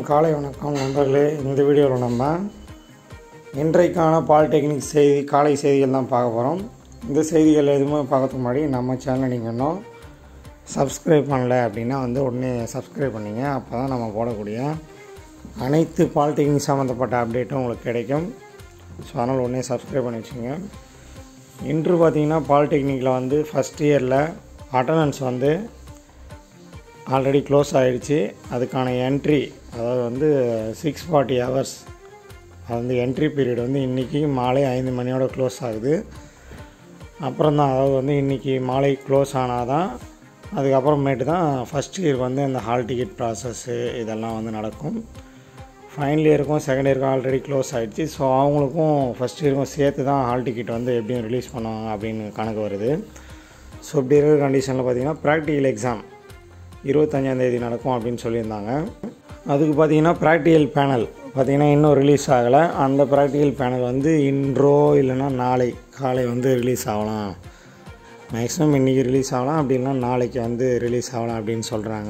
காலை வணக்கம் நண்பர்களே இந்த வீடியோவில் நம்ம இன்றைக்கான பாலிடெக்னிக் செய்தி காலை செய்திகள் தான் பார்க்க போகிறோம் இந்த செய்திகள் எதுவுமே பார்க்கறதுக்கு முன்னாடி நம்ம சேனலை நீங்கள் இன்னும் சப்ஸ்கிரைப் பண்ணல அப்படின்னா வந்து உடனே சப்ஸ்கிரைப் பண்ணிங்க அப்போ தான் நம்ம போடக்கூடிய அனைத்து பாலிடெக்னிக் சம்மந்தப்பட்ட அப்டேட்டும் உங்களுக்கு கிடைக்கும் ஸோ அதனால் உடனே சப்ஸ்கிரைப் பண்ணி வச்சுங்க இன்று பார்த்தீங்கன்னா பாலிடெக்னிக்கில் வந்து ஃபஸ்ட் இயரில் அட்டண்டன்ஸ் வந்து ஆல்ரெடி க்ளோஸ் ஆகிடுச்சு அதுக்கான என்ட்ரி அதாவது வந்து சிக்ஸ் ஃபார்ட்டி ஹவர்ஸ் அது வந்து என்ட்ரி பீரியட் வந்து இன்றைக்கி மாலை ஐந்து மணியோட க்ளோஸ் ஆகுது அப்புறம் தான் அதாவது வந்து இன்றைக்கி மாலை க்ளோஸ் ஆனால் தான் அதுக்கப்புறமேட்டு தான் ஃபஸ்ட் இயர் வந்து அந்த ஹால் டிக்கெட் ப்ராசஸ்ஸு இதெல்லாம் வந்து நடக்கும் ஃபைனல் இயருக்கும் செகண்ட் இயருக்கும் ஆல்ரெடி க்ளோஸ் ஆகிடுச்சு ஸோ அவங்களுக்கும் ஃபஸ்ட் இயருக்கும் சேர்த்து தான் ஹால் டிக்கெட் வந்து எப்படியும் ரிலீஸ் பண்ணுவாங்க அப்படின்னு கணக்கு வருது ஸோ இப்படி இருக்கிற கண்டிஷனில் பார்த்தீங்கன்னா ப்ராக்டிக்கல் எக்ஸாம் இருபத்தஞ்சாந்தேதி நடக்கும் அப்படின்னு சொல்லியிருந்தாங்க அதுக்கு பார்த்தீங்கன்னா ப்ராக்டிக்கல் பேனல் பார்த்தீங்கன்னா இன்னும் ரிலீஸ் ஆகலை அந்த ப்ராக்டிக்கல் பேனல் வந்து இன்றோ இல்லைன்னா நாளை காலை வந்து ரிலீஸ் ஆகலாம் மேக்ஸிமம் இன்றைக்கி ரிலீஸ் ஆகலாம் அப்படி இல்லைன்னா நாளைக்கு வந்து ரிலீஸ் ஆகலாம் அப்படின்னு சொல்கிறாங்க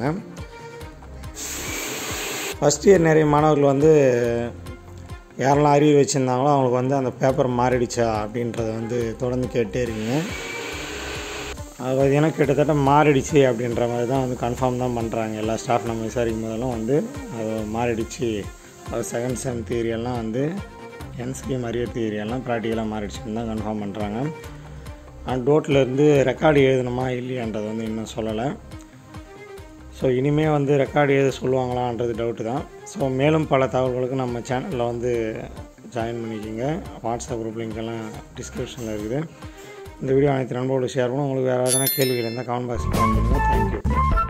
ஃபஸ்ட் இயர் நிறைய மாணவர்கள் வந்து யாரெல்லாம் அறிவு வச்சுருந்தாங்களோ அவங்களுக்கு வந்து அந்த பேப்பர் மாறிடுச்சா அப்படின்றத வந்து தொடர்ந்து கேட்டே இருக்கீங்க அது பார்த்தீங்கன்னா கிட்டத்தட்ட மாறிடுச்சு அப்படின்ற மாதிரி தான் வந்து கன்ஃபார்ம் தான் பண்ணுறாங்க எல்லா ஸ்டாஃப் நம்ம விசாரிக்கும் போதெல்லாம் வந்து அது மாறிடுச்சு அது செகண்ட் செம் தியரியெல்லாம் வந்து என்ஸ்கிம் அரியர் தியரியெல்லாம் ப்ராக்டிக்கலாக மாறிடுச்சுன்னு தான் கன்ஃபார்ம் பண்ணுறாங்க அண்ட் டோட்லேருந்து ரெக்கார்டு எழுதணுமா இல்லையான்றது வந்து இன்னும் சொல்லலை ஸோ இனிமேல் வந்து ரெக்கார்டு எழுத சொல்லுவாங்களான்றது டவுட்டு தான் ஸோ மேலும் பல தகவல்களுக்கு நம்ம சேனலில் வந்து ஜாயின் பண்ணிக்கோங்க வாட்ஸ்அப் குரூப் லிங்க் எல்லாம் டிஸ்கிரிப்ஷனில் இருக்குது இந்த வீடியோ அனைத்து நண்பர்களுக்கு ஷேர் பண்ணும் உங்களுக்கு வேறு எதனா கேள்விகள் இருந்தால் கமெண்ட் பாக்ஸில் கமெண்ட் பண்ணுங்கள் தேங்க்யூ